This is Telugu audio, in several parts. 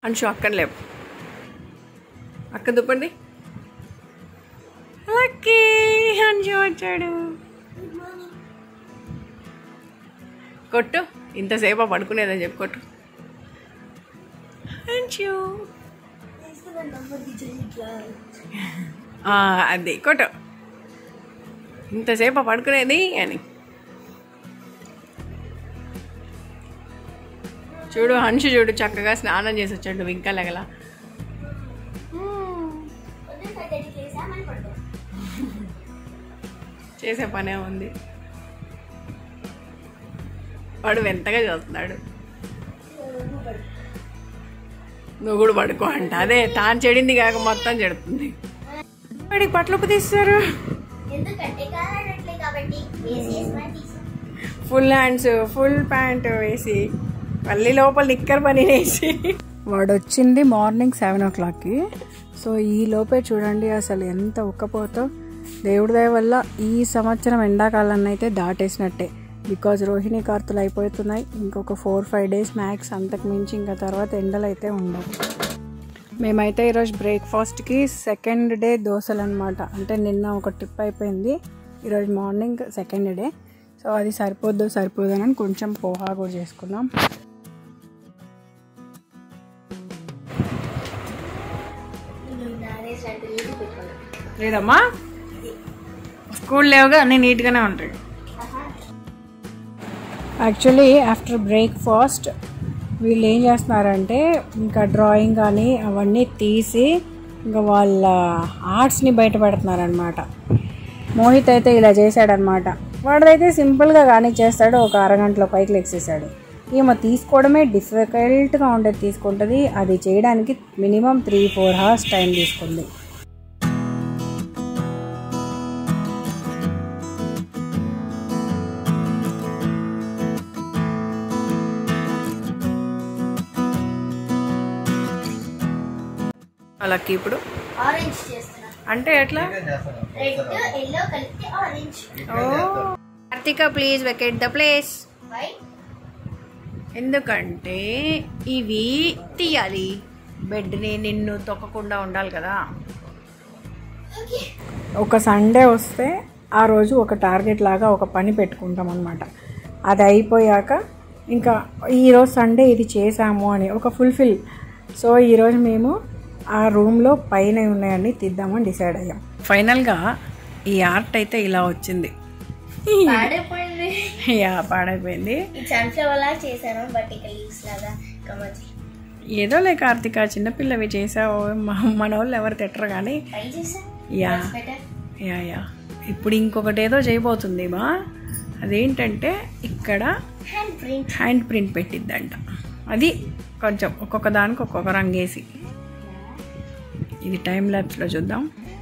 అంశు అక్కడ లేవు అక్క దుప్పండి లక్కీ అంశు వచ్చాడు కొట్టు ఇంతసేపు పడుకునేదని చెప్పి కొట్టు అంశు ఆ, అది కొట్టు ఇంతసేపు పడుకునేది అని చూడు హంషు చూడు చక్కగా స్నానం చేసి వచ్చాడు నువ్వు ఇంకా లెగల చేసే పనే ఉంది వాడు వింతగా చూస్తున్నాడు నువ్వు కూడా పడుకో అంట అదే తాను చెడింది కాక మొత్తం చెడుతుంది వాడికి పట్లపు తీస్తారు ఎందుకంటే కారణట్లే కాబట్టి వేసి వేసుకొని తీసాం ఫుల్ హ్యాండ్స్ ఫుల్ ప్యాంట్ వేసి మళ్ళీ లోపల నిక్కర్ పని వేసి వాడు వచ్చింది మార్నింగ్ సెవెన్ ఓ క్లాక్కి సో ఈ లోపే చూడండి అసలు ఎంత ఉక్కపోతో దేవుడి దయ వల్ల ఈ సంవత్సరం ఎండాకాలాన్ని అయితే దాటేసినట్టే బికాజ్ రోహిణి కార్తులు అయిపోతున్నాయి ఇంకొక ఫోర్ ఫైవ్ డేస్ మ్యాక్స్ అంతకు మించి ఇంకా తర్వాత ఎండలు అయితే ఉండవు మేమైతే ఈరోజు బ్రేక్ఫాస్ట్కి సెకండ్ డే దోశలు అనమాట అంటే నిన్న ఒక ట్రిప్ అయిపోయింది ఈరోజు మార్నింగ్ సెకండ్ డే సో అది సరిపోద్దు సరిపోదని కొంచెం పోహా కూడా చేసుకున్నాం నానే సైకిల్ ఇది పెట్టుకున్నాను లేదమ్మా స్కూల్ లేవుగా అన్నీ నీట్గానే ఉంటాయి యాక్చువల్లీ ఆఫ్టర్ బ్రేక్ఫాస్ట్ వీళ్ళు ఏం చేస్తున్నారంటే ఇంకా డ్రాయింగ్ కానీ అవన్నీ తీసి ఇంకా వాళ్ళ ఆర్ట్స్ని బయట పెడుతున్నారనమాట మోహిత్ అయితే ఇలా చేశాడనమాట వాడిదైతే సింపుల్గా కానీ చేస్తాడు ఒక అరగంటలో పైకి లెక్సేసాడు ఈమె తీసుకోవడమే డిఫికల్ట్గా ఉండేది తీసుకుంటుంది అది చేయడానికి minimum three four hours time తీసుకుంది అలాకి ఇప్పుడు ఆరెంజ్ చేస్తున్నా అంటే ఎట్లా రెడ్ ఎల్లో కలిపితే orange Karthika please vacate the place why ఎందుకంటే ఇవి తీయాలి బెడ్ని నిన్ను తొక్కకుండా ఉండాలి కదా ఓకే ఒక సండే వస్తే ఆ రోజు ఒక టార్గెట్ లాగా ఒక పని పెట్టుకుంటాం అనమాట అది అయిపోయాక ఇంకా ఈరోజు సండే ఇది చేసాము అని ఒక ఫుల్ఫిల్ సో ఈరోజు మేము ఆ రూమ్లో పైన ఉన్నాయని తీద్దామని డిసైడ్ అయ్యాం ఫైనల్గా ఈ ఆర్ట్ అయితే ఇలా వచ్చింది పాడైపోయింది యా పాడైపోయింది ఈ సన్ఫ్లవర్ లాగా చేశాను బట్ ఇక లీవ్స్ లాగా కమర్చి ఏదో లే కార్తిక చిన్నపిల్లవి చేసావు మ- మన వాళ్ళు ఎవరు తిట్టరు కానీ ట్రై చేశాను యా బెటర్ యా యా ఇప్పుడు ఇంకొకటి ఏదో చేయబోతుంది మా అదేంటంటే ఇక్కడ హ్యాండ్ ప్రింట్ హ్యాండ్ ప్రింట్ పెట్టిద్దంట అది కొంచెం ఒక్కొక్క దానికి ఒక్కొక్క రంగేసి ఇది టైం ల్యాబ్స్లో చూద్దాం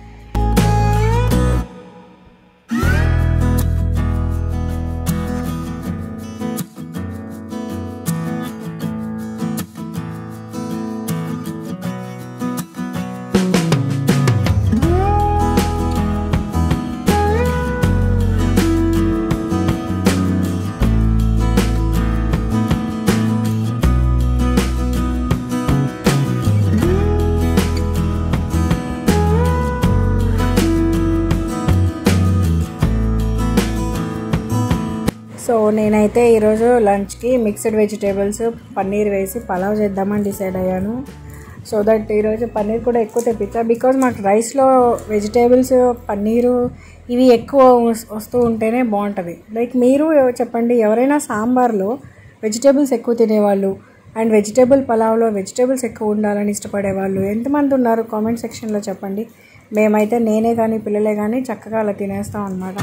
సో నేనైతే ఈరోజు లంచ్కి మిక్స్డ్ వెజిటేబుల్స్ పన్నీర్ వేసి పలావ్ చేద్దామని డిసైడ్ అయ్యాను సో దట్ ఈరోజు పన్నీర్ కూడా ఎక్కువ తెప్పించా బికాజ్ మాకు రైస్లో వెజిటేబుల్స్ పన్నీరు ఇవి ఎక్కువ వస్- వస్తూ ఉంటేనే బాగుంటుంది లైక్ మీరు ఎవ- చెప్పండి ఎవరైనా సాంబార్లో వెజిటేబుల్స్ ఎక్కువ తినేవాళ్ళు అండ్ వెజిటేబుల్ పలావ్లో వెజిటేబుల్స్ ఎక్కువ ఉండాలని ఇష్టపడేవాళ్ళు ఎంతమంది ఉన్నారు కామెంట్ సెక్షన్లో చెప్పండి మేమైతే నేనే కానీ పిల్లలే కానీ చక్కగా అలా తినేస్తాం అనమాట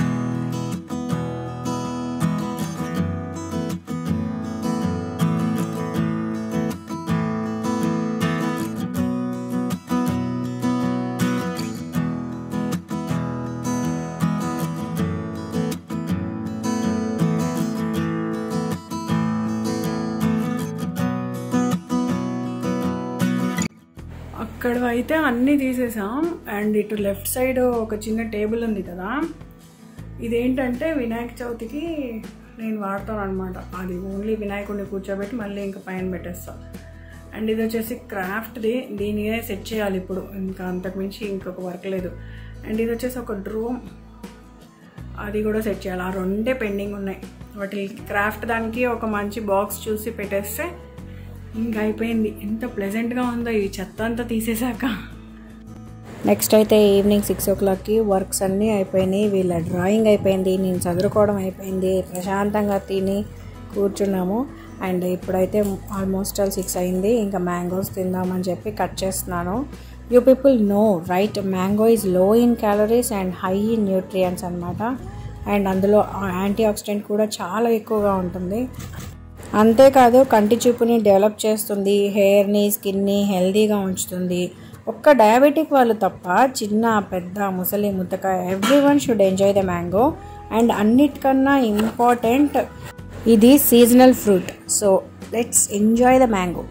అక్కడ అయితే అన్నీ తీసేసాం అండ్ ఇటు లెఫ్ట్ సైడ్ ఒక చిన్న టేబుల్ ఉంది కదా ఇదేంటంటే వినాయక చవితికి నేను వాడతాను అనమాట అది ఓన్లీ వినాయకుడిని కూర్చోబెట్టి మళ్ళీ ఇంకా పైన పెట్టేస్తా అండ్ ఇది వచ్చేసి క్రాఫ్ట్ది దీనినే సెట్ చేయాలి ఇప్పుడు ఇంకా అంతకుమించి ఇంకొక వర్క్ లేదు అండ్ ఇది వచ్చేసి ఒక డ్రోమ్ అది కూడా సెట్ చేయాలి ఆ రెండే పెండింగ్ ఉన్నాయి వాటి క్రాఫ్ట్ దానికి ఒక మంచి బాక్స్ చూసి పెట్టేస్తే ఇంకా అయిపోయింది ఎంత ప్లెజెంట్గా ఉందో ఈ చెత్త అంతా తీసేశాక నెక్స్ట్ అయితే ఈవినింగ్ సిక్స్ ఓ క్లాక్కి వర్క్స్ అన్నీ అయిపోయినాయి వీళ్ళ డ్రాయింగ్ అయిపోయింది నేను చదువుకోవడం అయిపోయింది ప్రశాంతంగా తిని కూర్చున్నాము అండ్ ఇప్పుడైతే ఆల్మోస్ట్ ఆల్ సిక్స్ అయింది ఇంకా మ్యాంగోస్ తిందామని చెప్పి కట్ చేస్తున్నాను you people know right mango is low in calories and high in nutrients అనమాట అండ్ అందులో యాంటీ ఆక్సిడెంట్ కూడా చాలా ఎక్కువగా ఉంటుంది అంతేకాదు కంటి చూపుని డెవలప్ చేస్తుంది హెయిర్ని స్కిన్ని హెల్దీగా ఉంచుతుంది ఒక్క డయాబెటిక్ వాళ్ళు తప్ప చిన్న పెద్ద ముసలి ముతక every one should enjoy the mango and అన్నిటికన్నా ఇంపార్టెంట్ ఇది seasonal fruit so let's enjoy the mango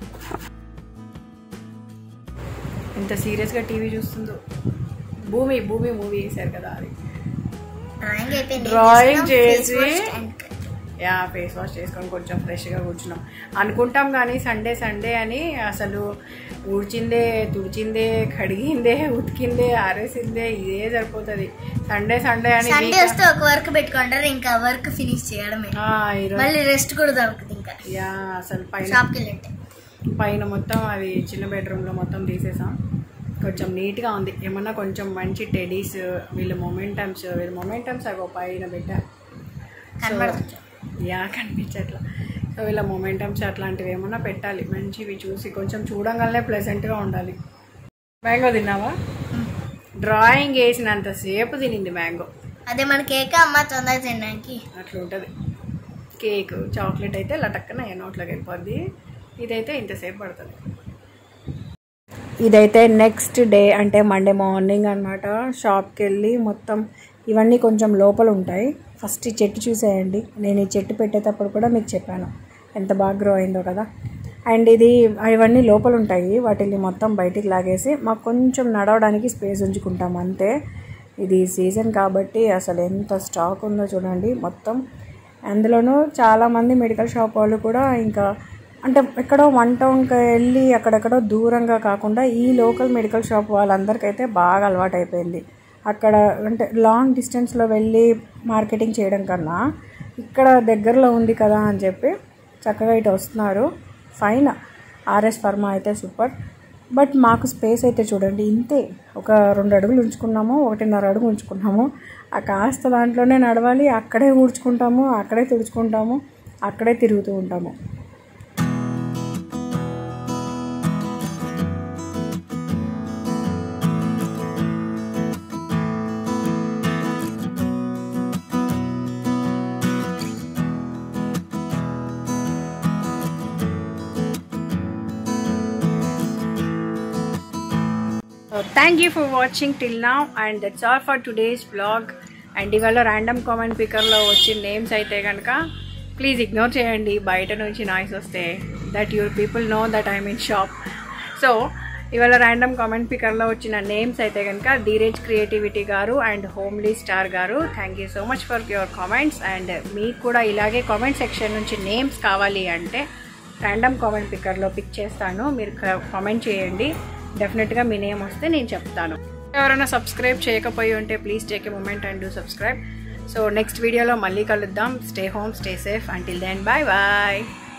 ఎంత సీరియస్గా టీవీ చూస్తుందో భూమి భూమి మూవీ వేశారు కదా అది డ్రాయింగ్ అయిపోయింది Drawing చేసి- Face wash and yeah face wash చేసుకొని కొంచెం ఫ్రెష్గా కూర్చున్నాం అనుకుంటాం కానీ సండే సండే అని అసలు ఊడ్చిందే తుడిచిందే కడిగిందే ఉతికిందే ఆరేసిందే ఇదే సరిపోతుంది సండే సండే అని సండే week- వస్తే ఒక వర్క్ పెట్టుకుంటారు ఇంకా వర్క్ ఫినిష్ చేయడమే ఆ, ఈరోజు మళ్ళీ రెస్ట్ కూడా దొరకదు ఇంకా యా అసలు పైన షాప్కి వెళ్ళంటే పైన మొత్తం అది చిన్న బెడ్రూమ్లో మొత్తం తీసేసాం కొంచెం నీట్గా ఉంది ఏమన్నా కొంచెం మంచి టెడీస్ వీళ్ళ మొమెంటమ్స్ వీళ్ళ మొమెంటమ్స్ అగో పైన పెట్టా కనబడుతుంది యా కనిపించట్లా సో ఇలా మొమెంటమ్స్ అట్లాంటివి ఏమన్నా పెట్టాలి మంచివి చూసి కొంచెం చూడంగానే ప్లెజెంట్గా ఉండాలి మ్యాంగో తిన్నావా డ్రాయింగ్ వేసినంతసేపు తినింది మ్యాంగో అదే మన కేక్ అమ్మ తొందరగా తినడానికి అట్లా ఉంటుంది కేక్ చాక్లెట్ అయితే లటక్కన ఏ నోట్లోకి వెళ్ళిపోద్ది ఇదైతే ఇంతసేపు పడుతుంది ఇదైతే నెక్స్ట్ డే అంటే మండే మార్నింగ్ అనమాట షాప్కి వెళ్ళి మొత్తం ఇవన్నీ కొంచెం లోపల ఉంటాయి ఫస్ట్ ఈ చెట్టు చూసేయండి నేను ఈ చెట్టు పెట్టేటప్పుడు కూడా మీకు చెప్పాను ఎంత బాగా గ్రో అయిందో కదా అండ్ ఇది ఇవన్నీ లోపల ఉంటాయి వాటిని మొత్తం బయటికి లాగేసి మాకు కొంచెం నడవడానికి స్పేస్ ఉంచుకుంటాం అంతే ఇది సీజన్ కాబట్టి అసలు ఎంత స్టాక్ ఉందో చూడండి మొత్తం అందులోనూ చాలామంది మెడికల్ షాప్ వాళ్ళు కూడా ఇంకా అంటే ఎక్కడో వన్ టౌన్కి వెళ్ళి అక్కడెక్కడో దూరంగా కాకుండా ఈ లోకల్ మెడికల్ షాప్ వాళ్ళందరికైతే బాగా అలవాటు అయిపోయింది అక్కడ అంటే లాంగ్ డిస్టెన్స్లో వెళ్ళి మార్కెటింగ్ చేయడం కన్నా ఇక్కడ దగ్గరలో ఉంది కదా అని చెప్పి చక్కగా ఇటు వస్తున్నారు ఫైన్ ఆర్ఎస్ ఫర్మా అయితే సూపర్ బట్ మాకు స్పేస్ అయితే చూడండి ఇంతే ఒక రెండు అడుగులు ఉంచుకున్నాము ఒకటిన్నర అడుగు ఉంచుకున్నాము ఆ కాస్త దాంట్లోనే నడవాలి అక్కడే ఊడ్చుకుంటాము అక్కడే తుడుచుకుంటాము అక్కడే తిరుగుతూ ఉంటాము thank you for watching till now and that's all for today's blog and ఇవాళ ర్యాండమ్ కామెంట్ పికర్లో వచ్చిన నేమ్స్ అయితే కనుక ప్లీజ్ ఇగ్నోర్ చేయండి బయట నుంచి నాయిస్ వస్తే that your people know that I mean shop so ఇవాళ ర్యాండమ్ కామెంట్ పికర్లో వచ్చిన నేమ్స్ అయితే కనుక ధీరేజ్ క్రియేటివిటీ గారు అండ్ హోమ్లీ స్టార్ గారు thank you so much for your comments and మీకు కూడా ఇలాగే కామెంట్ సెక్షన్ నుంచి నేమ్స్ కావాలి అంటే ర్యాండమ్ కామెంట్ పిక్కర్లో పిక్ చేస్తాను మీరు కామెంట్ చేయండి డెఫినెట్గా మీ నేమ్ వస్తే నేను చెప్తాను ఎవరైనా సబ్స్క్రైబ్ చేయకపోయి ఉంటే please take a moment and do subscribe so next వీడియోలో మళ్ళీ కలుద్దాం stay home stay safe until then bye bye